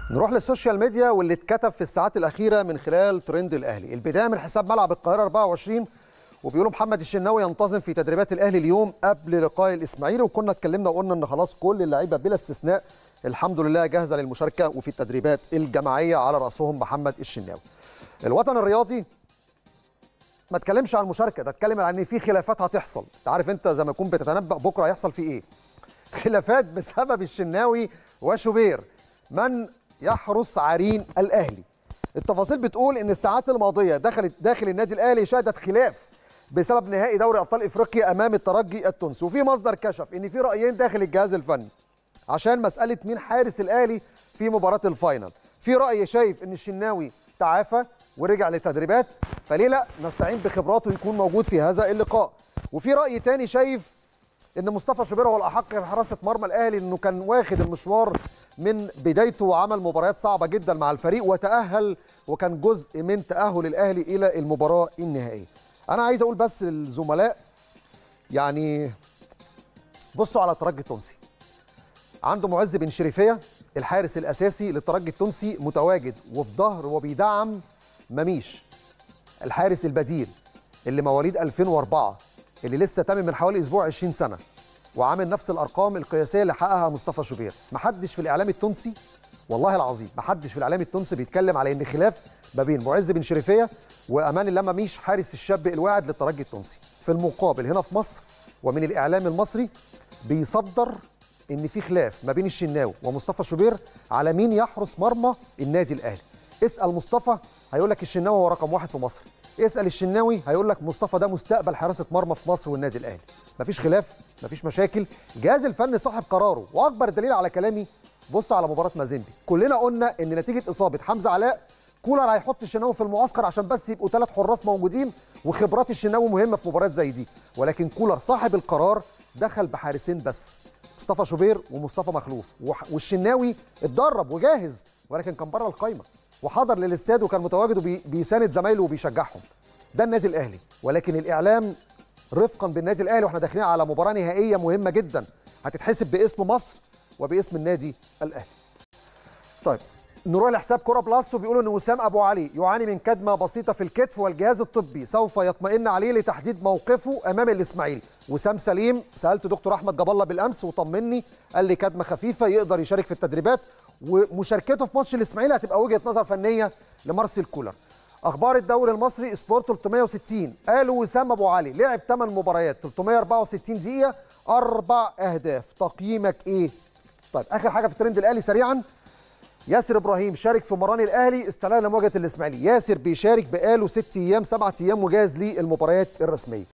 نروح للسوشيال ميديا واللي اتكتب في الساعات الأخيرة من خلال ترند الأهلي البداية من حساب ملعب القاهرة 24 وبيقولوا محمد الشناوي ينتظم في تدريبات الأهلي اليوم قبل لقاء الإسماعيلي وكنا اتكلمنا وقلنا إن خلاص كل اللعيبة بلا استثناء الحمد لله جاهزة للمشاركة وفي التدريبات الجماعية على رأسهم محمد الشناوي الوطن الرياضي ما اتكلمش عن المشاركة ده اتكلم عن ان في خلافات هتحصل انت عارف انت زي ما يكون بتتنبأ بكره هيحصل فيه ايه خلافات بسبب الشناوي وشوبير من يحرس عرين الاهلي التفاصيل بتقول ان الساعات الماضيه دخلت داخل النادي الاهلي شهدت خلاف بسبب نهائي دوري ابطال افريقيا امام الترجي التونسي وفي مصدر كشف ان في رايين داخل الجهاز الفني عشان مساله مين حارس الاهلي في مباراه الفاينل في راي شايف ان الشناوي تعافى ورجع للتدريبات فليه لا نستعين بخبراته يكون موجود في هذا اللقاء وفي راي تاني شايف ان مصطفى شوبير هو الاحق بحراسه مرمى الاهلي انه كان واخد المشوار من بدايته وعمل مباريات صعبه جدا مع الفريق وتاهل وكان جزء من تاهل الاهلي الى المباراه النهائيه انا عايز اقول بس للزملاء يعني بصوا على الترجي التونسي عنده معز بن شريفيه الحارس الاساسي للترجي التونسي متواجد وفي ظهر وبيدعم مميش الحارس البديل اللي مواليد 2004 اللي لسه تم من حوالي اسبوع 20 سنه وعامل نفس الارقام القياسيه اللي حققها مصطفى شوبير محدش في الاعلام التونسي والله العظيم محدش في الاعلام التونسي بيتكلم على ان خلاف ما بين معز بن شريفيه وامان الله مميش حارس الشاب الواعد للترجي التونسي في المقابل هنا في مصر ومن الاعلام المصري بيصدر ان في خلاف ما بين الشناوي ومصطفى شوبير على مين يحرس مرمى النادي الاهلي اسال مصطفى هيقول لك الشناوي هو رقم واحد في مصر اسال الشناوي هيقول لك مصطفى ده مستقبل حراسه مرمى في مصر والنادي الاهلي مفيش خلاف مفيش مشاكل الجهاز الفني صاحب قراره واكبر دليل على كلامي بص على مباراه مازيمبي كلنا قلنا ان نتيجه اصابه حمزه علاء كولر هيحط الشناوي في المعسكر عشان بس يبقوا ثلاث حراس موجودين وخبرات الشناوي مهمه في مباريات زي دي ولكن كولر صاحب القرار دخل بحارسين بس مصطفى شوبير ومصطفى مخلوف والشناوي اتدرب وجاهز ولكن كان بره القايمه وحضر للاستاد وكان متواجد وبيساند زمايله وبيشجعهم ده النادي الاهلي ولكن الاعلام رفقا بالنادي الاهلي واحنا داخلين على مباراه نهائيه مهمه جدا هتتحسب باسم مصر وباسم النادي الاهلي طيب نروح لحساب كوره بلس وبيقولوا ان وسام ابو علي يعاني من كدمه بسيطه في الكتف والجهاز الطبي سوف يطمئن عليه لتحديد موقفه امام الاسماعيلي وسام سليم سالت دكتور احمد جاب الله بالامس وطمني قال لي كدمه خفيفه يقدر يشارك في التدريبات ومشاركته في ماتش الاسماعيلي هتبقى وجهه نظر فنيه لمارسيل كولر اخبار الدوري المصري سبورت 360 قالوا وسام ابو علي لعب 8 مباريات 364 دقيقه اربع اهداف تقييمك ايه طيب اخر حاجه في الترند الاهلي سريعا ياسر ابراهيم شارك في مران الاهلي استعدادا لمواجهه الاسماعيلي ياسر بيشارك بقاله ست ايام سبعة ايام وجاهز للمباريات الرسميه